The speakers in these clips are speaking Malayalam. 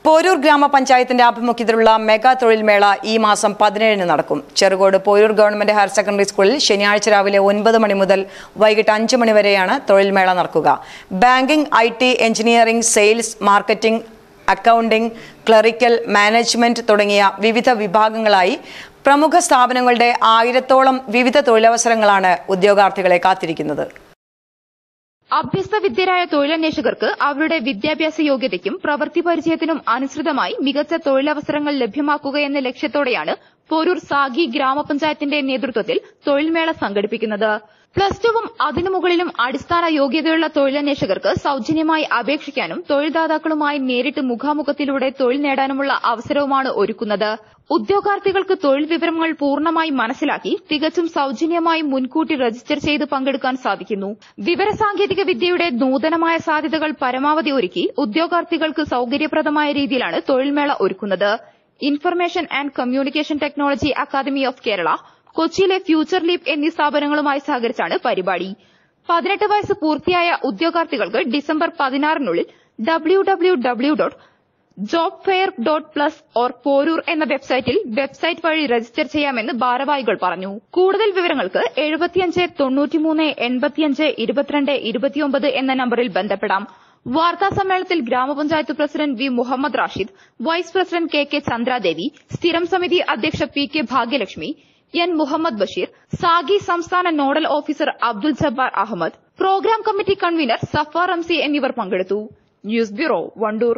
പോരൂർ ഗ്രാമപഞ്ചായത്തിന്റെ ആഭിമുഖ്യത്തിലുള്ള മെഗാ തൊഴിൽ മേള ഈ മാസം പതിനേഴിന് നടക്കും Cherukode Porur government higher secondary സ്കൂളിൽ ശനിയാഴ്ച രാവിലെ ഒൻപത് മണി മുതൽ വൈകിട്ട് അഞ്ച് മണി വരെയാണ് തൊഴിൽ മേള നടക്കുക banking I T engineering sales marketing accounting clerical management തുടങ്ങിയ വിവിധ വിഭാഗങ്ങളായി പ്രമുഖ സ്ഥാപനങ്ങളുടെ ആയിരത്തോളം വിവിധ തൊഴിലവസരങ്ങളാണ് ഉദ്യോഗാർത്ഥികളെ കാത്തിരിക്കുന്നത് അഭ്യസ്തവിദ്യരായ തൊഴിലന്വേഷകർക്ക് അവരുടെ വിദ്യാഭ്യാസ യോഗ്യതയ്ക്കും പ്രവൃത്തി പരിചയത്തിനും അനുസൃതമായി മികച്ച തൊഴിലവസരങ്ങൾ ലഭ്യമാക്കുകയെന്ന ലക്ഷ്യത്തോടെയാണ് പോരൂർ സാഗി ഗ്രാമപഞ്ചായത്തിന്റെ നേതൃത്വത്തിൽ തൊഴിൽമേള സംഘടിപ്പിക്കുന്നത് പ്ലസ് ടുവും അതിനു മുകളിലും അടിസ്ഥാന യോഗ്യതയുള്ള തൊഴിലന്വേഷകർക്ക് സൌജന്യമായി അപേക്ഷിക്കാനും തൊഴിൽദാതാക്കളുമായി നേരിട്ട് മുഖാമുഖത്തിലൂടെ തൊഴിൽ നേടാനുമുള്ള അവസരവുമാണ് ഒരുക്കുന്നത് ഉദ്യോഗാർത്ഥികൾക്ക് തൊഴിൽ വിവരങ്ങൾ പൂർണ്ണമായി മനസ്സിലാക്കി തികച്ചും സൌജന്യമായി മുൻകൂട്ടി രജിസ്റ്റർ ചെയ്ത് പങ്കെടുക്കാൻ സാധിക്കുന്നു വിവരസാങ്കേതിക വിദ്യയുടെ നൂതനമായ സാധ്യതകൾ പരമാവധി ഒരുക്കി ഉദ്യോഗാർത്ഥികൾക്ക് സൌകര്യപ്രദമായ രീതിയിലാണ് തൊഴിൽമേള ഒരുക്കുന്നത് information and communication technology academy of Kerala കൊച്ചിയിലെ ഫ്യൂച്ചർ ലീപ് എന്നീ സ്ഥാപനങ്ങളുമായി സഹകരിച്ചാണ് പരിപാടി പതിനെട്ട് വയസ്സ് പൂർത്തിയായ ഉദ്യോഗാർത്ഥികൾക്ക് ഡിസംബർ പതിനാറിനുള്ളിൽ W W W dot job fair dot plus or Porur എന്ന വെബ്സൈറ്റിൽ വെബ്സൈറ്റ് വഴി രജിസ്റ്റർ ചെയ്യാമെന്ന് ഭാരവാഹികൾ പറഞ്ഞു കൂടുതൽ വിവരങ്ങൾക്ക് എഴുപത്തിയഞ്ച് തൊണ്ണൂറ്റിമൂന്ന് എൺപത്തിയഞ്ച് ഇരുപത്തിരണ്ട് ഇരുപത്തിയൊമ്പത് എന്ന നമ്പറിൽ ബന്ധപ്പെടാം വാർത്താ സമ്മേളനത്തിൽ grama panchayat president V Muhammad Rashid vice president K K Chandradevi സ്ഥിരം സമിതി അധ്യക്ഷ P K Bhagyalakshmi N Muhammad Basheer Sagi സംസ്ഥാന nodal officer Abdul Jabbar Ahmed programme committee convener Safa Ramsi എന്നിവർ പങ്കെടുത്തു ന്യൂസ് ബ്യൂറോ വണ്ടൂർ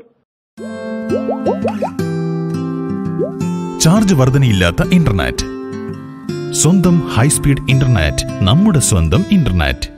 ചാർജ് വർധനയില്ലാത്ത ഇന്റർനെറ്റ് സ്വന്തം ഹൈസ്പീഡ് ഇന്റർനെറ്റ് നമ്മുടെ സ്വന്തം ഇന്റർനെറ്റ്